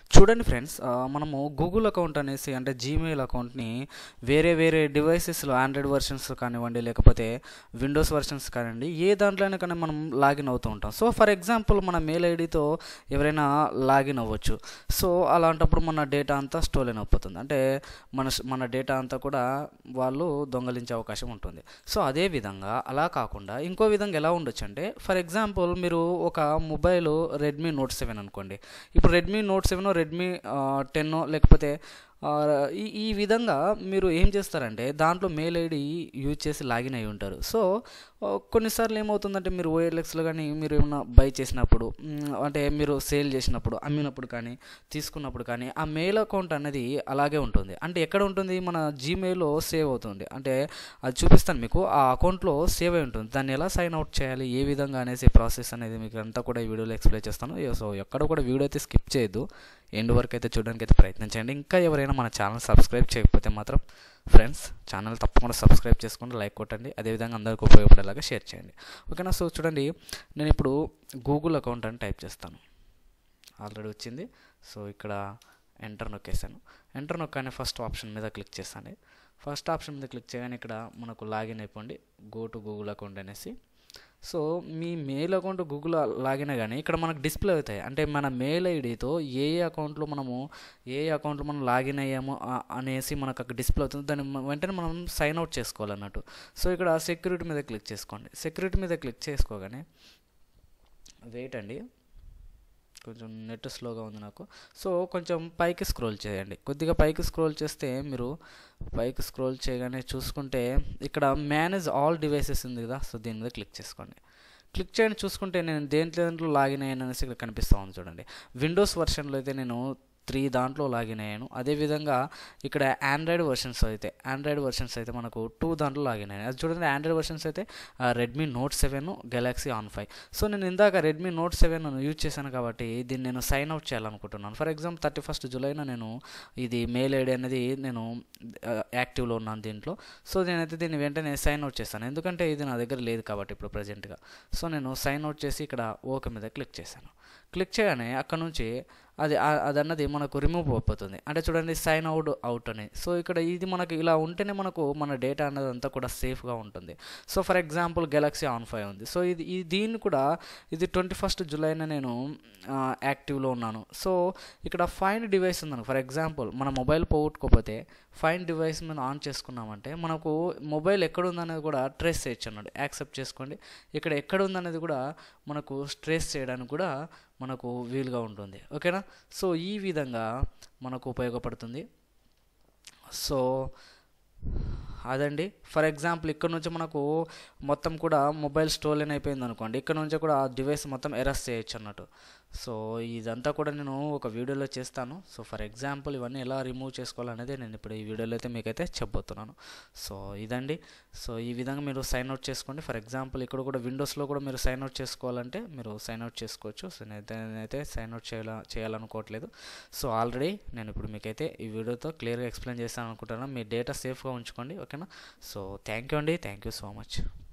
చూడండి ఫ్రెండ్స్ ఆ, మనము గూగుల్ అకౌంట్ అనేసి అంటే జీమెయిల్ అకౌంట్ని వేరే వేరే డివైసెస్లో ఆండ్రాయిడ్ వర్షన్స్ కానివ్వండి లేకపోతే విండోస్ వర్షన్స్ కానివ్వండి ఏ దాంట్లోనే కానీ మనం లాగిన్ అవుతూ ఉంటాం సో ఫర్ ఎగ్జాంపుల్ మన మెయిల్ ఐడితో ఎవరైనా లాగిన్ అవ్వచ్చు సో అలాంటప్పుడు మన డేటా అంతా స్టోలెన్ అయిపోతుంది అంటే మన మన డేటా అంతా కూడా వాళ్ళు దొంగలించే అవకాశం ఉంటుంది సో అదే విధంగా అలా కాకుండా ఇంకో విధంగా ఎలా ఉండొచ్చు అంటే ఫర్ ఎగ్జాంపుల్ మీరు ఒక మొబైల్ రెడ్మీ నోట్ సెవెన్ అనుకోండి ఇప్పుడు Redmi note seven Redmi ten లేకపోతే ఆ, ఈ ఈ విధంగా మీరు ఏం చేస్తారంటే దాంట్లో మెయిల్ ఐడి యూజ్ చేసి లాగిన్ అయి ఉంటారు సో ఆ, కొన్నిసార్లు ఏమవుతుందంటే మీరు ఓఎల్ఎక్స్లో కానీ మీరు ఏమైనా బై చేసినప్పుడు మ్, అంటే మీరు సేల్ చేసినప్పుడు అమ్మినప్పుడు కానీ తీసుకున్నప్పుడు కానీ ఆ మెయిల్ అకౌంట్ అనేది అలాగే ఉంటుంది అంటే ఎక్కడ ఉంటుంది మన జీమెయిల్లో సేవ్ అవుతుంది అంటే అది చూపిస్తాను మీకు ఆ అకౌంట్లో సేవ్ అయి ఉంటుంది దాన్ని ఎలా సైన్ అవుట్ చేయాలి ఏ విధంగా అనేసి ప్రాసెస్ అనేది మీకు అంతా కూడా ఈ వీడియోలో ఎక్స్ప్లెయిన్ చేస్తాను సో ఎక్కడ కూడా వీడియో అయితే స్కిప్ చేయొద్దు ఎండ్ వరకు అయితే చూడడానికి అయితే ప్రయత్నించండి ఇంకా ఎవరైనా మన ఛానల్ సబ్స్క్రైబ్ చేయకపోతే మాత్రం ఫ్రెండ్స్ ఛానల్ తప్పకుండా సబ్స్క్రైబ్ చేసుకోండి లైక్ కొట్టండి అదేవిధంగా అందరికీ ఉపయోగపడేలాగా షేర్ చేయండి ఓకేనా సో చూడండి నేను ఇప్పుడు గూగుల్ అకౌంట్ అని టైప్ చేస్తాను ఆల్రెడీ వచ్చింది సో ఇక్కడ ఎంటర్ నొక్కేసాను ఎంటర్ నొక్కగానే ఫస్ట్ ఆప్షన్ మీద క్లిక్ చేస్తాను ఫస్ట్ ఆప్షన్ మీద క్లిక్ చేయగానే ఇక్కడ మనకు లాగిన్ అయిపోండి గో టు గూగుల్ అకౌంట్ అనేసి సో మీ మెయిల్ అకౌంట్ గూగుల్ లాగిన్ కానీ ఇక్కడ మనకు డిస్ప్లే అవుతాయి అంటే మన మెయిల్ ఐడితో ఏ ఏ అకౌంట్లో మనము ఏ ఏ అకౌంట్లో మనం లాగిన్ అయ్యామో ఆ- అనేసి మనకు అక్కడ డిస్ప్లే అవుతుంది దాన్ని మ- వెంటనే మనం సైన్ అవుట్ చేసుకోవాలన్నట్టు సో ఇక్కడ సెక్యూరిటీ మీద క్లిక్ చేసుకోండి సెక్యూరిటీ మీద క్లిక్ చేసుకోగానే వెయిట్ అండి కొంచెం నెట్ స్లోగా ఉంది నాకు సో కొంచెం పైకి స్క్రోల్ చేయండి కొద్దిగా పైకి స్క్రోల్ చేస్తే మీరు పైకి స్క్రోల్ చేయగానే చూసుకుంటే ఇక్కడ మేనేజ్ ఆల్ డివైసెస్ ఉంది కదా సో దీని మీద క్లిక్ చేసుకోండి క్లిక్ చేయండి చూసుకుంటే నేను దేంట్లో దేంట్లో లాగిన్ అయ్యాను అనేసి ఇక్కడ కనిపిస్తూ ఉంది చూడండి విండోస్ వర్షన్లో అయితే నేను త్రీ దాంట్లో లాగిన్ అయ్యాను అదేవిధంగా ఇక్కడ ఆండ్రాయిడ్ వర్షన్స్ అయితే ఆండ్రాయిడ్ వర్షన్స్ అయితే మనకు టూ దాంట్లో లాగిన్ అయ్యాను అది చూడండి ఆండ్రాయిడ్ వర్షన్స్ అయితే Redmi note seven Galaxy on five so నేను ఇందాక రెడ్మీ నోట్ సెవెన్ యూజ్ చేశాను కాబట్టి దీన్ని నేను సైన్ అవుట్ చేయాలనుకుంటున్నాను ఫర్ ఎగ్జాంపుల్ థర్టీ ఫస్ట్ జూలైన నేను ఇది మెయిల్ ఐడి అనేది నేను యాక్టివ్లో ఉన్నాను దీంట్లో సో నేనైతే దీన్ని వెంటనే సైన్ అవుట్ చేస్తాను ఎందుకంటే ఇది నా దగ్గర లేదు కాబట్టి ఇప్పుడు ప్రజెంట్గా సో నేను సైన్ అవుట్ చేసి ఇక్కడ ఓకే మీద క్లిక్ చేశాను క్లిక్ చేయగానే అక్కడ నుంచి అది ఆ- అది అన్నది మనకు రిమూవ్ అయిపోతుంది అంటే చూడండి సైన్ అవుట్ అవుట్ అని సో ఇక్కడ ఇది మనకు ఇలా ఉంటేనే మనకు మన డేటా అనేది అంతా కూడా సేఫ్గా ఉంటుంది so for example Galaxy on five ఉంది సో ఇది ఈ దీన్ని కూడా ఇది ట్వంటీ ఫస్ట్ జూలైన నేను ఆ, యాక్టివ్లో ఉన్నాను సో ఇక్కడ ఫైండ్ డివైస్ ఉందను ఫర్ ఎగ్జాంపుల్ మన మొబైల్ పోగొట్టుకోకపోతే ఫైండ్ డివైస్ మీద ఆన్ చేసుకున్నామంటే మనకు మొబైల్ ఎక్కడ ఉందనేది కూడా ట్రేస్ చేయొచ్చు అన్నాడు యాక్సెప్ట్ చేసుకోండి ఇక్కడ ఎక్కడ ఉందనేది కూడా మనకు ట్రేస్ చేయడానికి కూడా మనకు వీలుగా ఉంటుంది ఓకేనా సో ఈ విధంగా మనకు ఉపయోగపడుతుంది సో అదండి ఫర్ ఎగ్జాంపుల్ ఇక్కడ నుంచి మనకు మొత్తం కూడా మొబైల్ స్టోలెన్ అయిపోయింది అనుకోండి ఇక్కడ నుంచి కూడా ఆ డివైస్ మొత్తం ఎరస్ చేయొచ్చు అన్నట్టు సో ఇదంతా కూడా నేను ఒక వీడియోలో చేస్తాను సో ఫర్ ఎగ్జాంపుల్ ఇవన్నీ ఎలా రిమూవ్ చేసుకోవాలనేది నేను ఇప్పుడు ఈ వీడియోలో అయితే మీకైతే చెప్పబోతున్నాను సో ఇదండి సో ఈ విధంగా మీరు సైన్ అవుట్ చేసుకోండి ఫర్ ఎగ్జాంపుల్ ఇక్కడ కూడా విండోస్లో కూడా మీరు సైన్ అవుట్ చేసుకోవాలంటే మీరు సైన్ అవుట్ చేసుకోవచ్చు సో నేనైతే నేనైతే సైన్ అవుట్ చేయాల చేయాలనుకోవట్లేదు సో ఆల్రెడీ నేను ఇప్పుడు మీకైతే ఈ వీడియోతో క్లియర్గా ఎక్స్ప్లెయిన్ చేస్తాను అనుకుంటున్నాను మీ డేటా సేఫ్గా ఉంచుకోండి ఓకేనా సో థ్యాంక్ యూ అండి థ్యాంక్ యూ సో మచ్